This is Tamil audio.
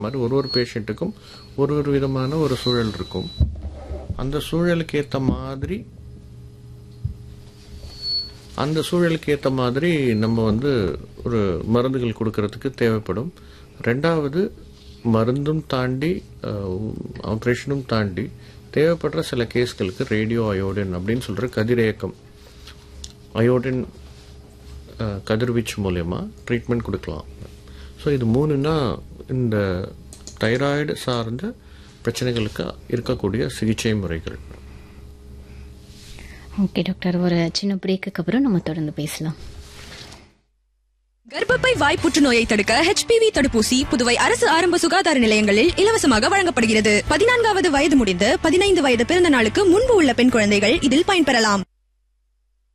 மாதிரி ஒரு ஒரு பேஷண்ட்டுக்கும் ஒரு ஒரு விதமான ஒரு சூழல் இருக்கும் அந்த சூழலுக்கு ஏற்ற மாதிரி அந்த சூழலுக்கு ஏற்ற மாதிரி நம்ம வந்து ஒரு மருந்துகள் கொடுக்கறதுக்கு தேவைப்படும் ரெண்டாவது மருந்தும் தாண்டி ஆப்ரேஷனும் தாண்டி தேவைப்படுற சில கேஸ்களுக்கு ரேடியோ அயோடின் அப்படின்னு சொல்கிற கதிரியக்கம் அயோடின் அஹ், கதிர்வீச்சு மூலயமா ட்ரீட்மெண்ட் கொடுக்கலாம் ஸோ இது மூணுன்னா இந்த தைராய்டு சார்ந்த பிரச்சனைகளுக்கு இருக்கக்கூடிய சிகிச்சை முறைகள் ஓகே டாக்டர் ஒரு சின்ன பிரேக்குக்கு அப்புறம் நம்ம தொடர்ந்து பேசலாம் கர்ப்பப்பை வாய் புற்றுநோயை தடுக்க HPV தடுப்பூசி புதுவை அரசு ஆரம்ப சுகாதார நிலையங்களில் இலவசமாக வழங்கப்படுகிறது பதினான்காவது வயது முடிந்து பதினைந்து வயது பிறந்த நாளுக்கு முன்பு உள்ள பெண் குழந்தைகள் இதில் பயன்பெறலாம்